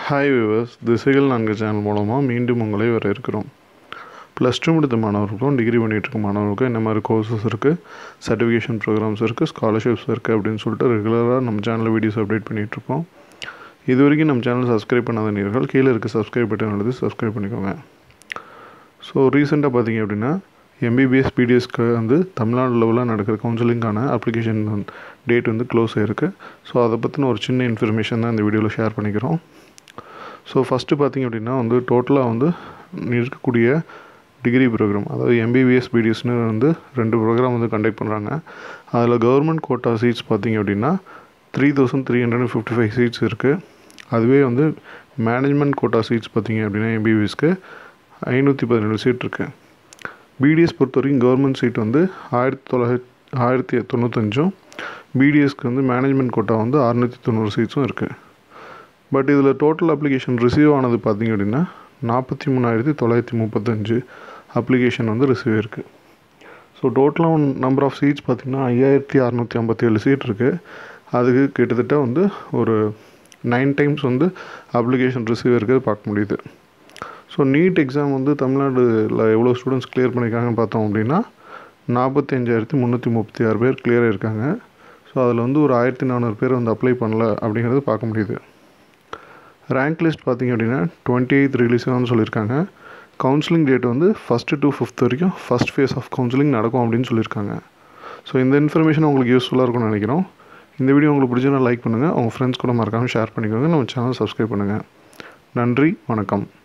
hi viewers திசைகள் நான்கு channel மூலமாக மீண்டும் உங்களை வரவேற்கிறோம் ப்ளஸ் டூ முடித்த மாணவர்களுக்கும் டிகிரி பண்ணிகிட்டு இருக்க மாணவர்களுக்கும் என்ன மாதிரி கோர்சஸ் இருக்குது சர்டிஃபிகேஷன் ப்ரோக்ராம்ஸ் இருக்குது ஸ்காலர்ஷிப்ஸ் இருக்குது அப்படின்னு சொல்லிட்டு ரெகுலராக நம்ம சேனலில் வீடியோஸ் அப்டேட் பண்ணிகிட்ருக்கோம் இது வரைக்கும் நம்ம சேனல் சப்ஸ்கிரைப் பண்ணாத நேர்கள் கீழே இருக்க சப்ஸ்கிரைப் பட்டன் எழுதி சப்ஸ்கிரைப் பண்ணிக்கோங்க ஸோ ரீசெண்டாக பார்த்தீங்க அப்படின்னா எம்பிபிஎஸ் பிடிஎஸ்க்கு வந்து தமிழ்நாடு லெவலில் நடக்கிற கவுன்சிலிங்கான அப்ளிகேஷன் டேட் வந்து க்ளோஸ் ஆகிருக்கு ஸோ அதை பற்றின ஒரு சின்ன இன்ஃபர்மேஷன் தான் இந்த வீடியோவில் ஷேர் பண்ணிக்கிறோம் ஸோ ஃபஸ்ட்டு பார்த்தீங்க அப்படின்னா வந்து டோட்டலாக வந்து இருக்கக்கூடிய டிகிரி ப்ரோக்ராம் அதாவது எம்பிபிஎஸ் பிடிஎஸ்னு வந்து ரெண்டு ப்ரோக்ராம் வந்து கண்டக்ட் பண்ணுறாங்க அதில் கவர்மெண்ட் கோட்டா சீட்ஸ் பார்த்தீங்க அப்படின்னா three thousand three hundred fifty five seats இருக்குது அதுவே வந்து மேனேஜ்மெண்ட் கோட்டா சீட்ஸ் பார்த்தீங்க அப்படின்னா எம்பிபிஎஸ்க்கு ஐநூற்றி பதினேழு சீட் இருக்குது பிடிஎஸ் பொறுத்த வரைக்கும் கவர்மெண்ட் சீட் வந்து ஆயிரத்தி தொள்ளாயிரத்தி ஆயிரத்தி தொண்ணூத்தஞ்சும் பிடிஎஸ்க்கு வந்து மேனேஜ்மெண்ட் கோட்டா வந்து அறுநூற்றி தொண்ணூறு சீட்ஸும் இருக்குது பட் இதில் டோட்டல் அப்ளிகேஷன் ரிசீவ் ஆனது பார்த்திங்க அப்படின்னா நாற்பத்தி மூணாயிரத்தி தொள்ளாயிரத்தி முப்பத்தஞ்சு அப்ளிகேஷன் வந்து ரிசீவ் இருக்குது ஸோ டோட்டலாக நம்பர் ஆஃப் சீட்ஸ் பார்த்திங்கன்னா ஐயாயிரத்தி அறநூற்றி ஐம்பத்தேழு சீட் இருக்குது அதுக்கு கிட்டத்தட்ட வந்து ஒரு நைன் டைம்ஸ் வந்து அப்ளிகேஷன் ரிசீவ் இருக்கிறது பார்க்க முடியுது ஸோ நீட் எக்ஸாம் வந்து தமிழ்நாடுல எவ்வளோ ஸ்டூடெண்ட்ஸ் கிளியர் பண்ணியிருக்காங்கன்னு பார்த்தோம் அப்படின்னா நாற்பத்தி அஞ்சாயிரத்தி முந்நூற்றி முப்பத்தி ஆறு பேர் கிளியர் ஆயிருக்காங்க ஸோ அதில் வந்து ஒரு ஆயிரத்தி நானூறு பேர் வந்து அப்ளை பண்ணல அப்படிங்கிறது பார்க்க முடியுது ரேங்க் லிஸ்ட் பார்த்திங்க அப்படின்னா டுவெண்ட்டி எயித் ரிலீஸ் ஆகும்னு சொல்லியிருக்காங்க கவுன்சிலிங் டேட் வந்து ஃபஸ்ட்டு டு ஃபிஃப்த் வரைக்கும் ஃபஸ்ட் ஃபேஸ் ஆஃப் கவுன்சிலிங் நடக்கும் அப்படின்னு சொல்லியிருக்காங்க ஸோ இந்த இன்ஃபர்மேஷன் உங்களுக்கு யூஸ்ஃபுல்லாக இருக்கும்னு நினைக்கிறோம் இந்த வீடியோ உங்களுக்கு பிடிச்சா லைக் பண்ணுங்கள் உங்கள் ஃப்ரெண்ட்ஸ் கூட மறக்காமல் ஷேர் பண்ணிக்கோங்க நம்ம சேனல் சப்ஸ்கிரைப் பண்ணுங்கள் நன்றி வணக்கம்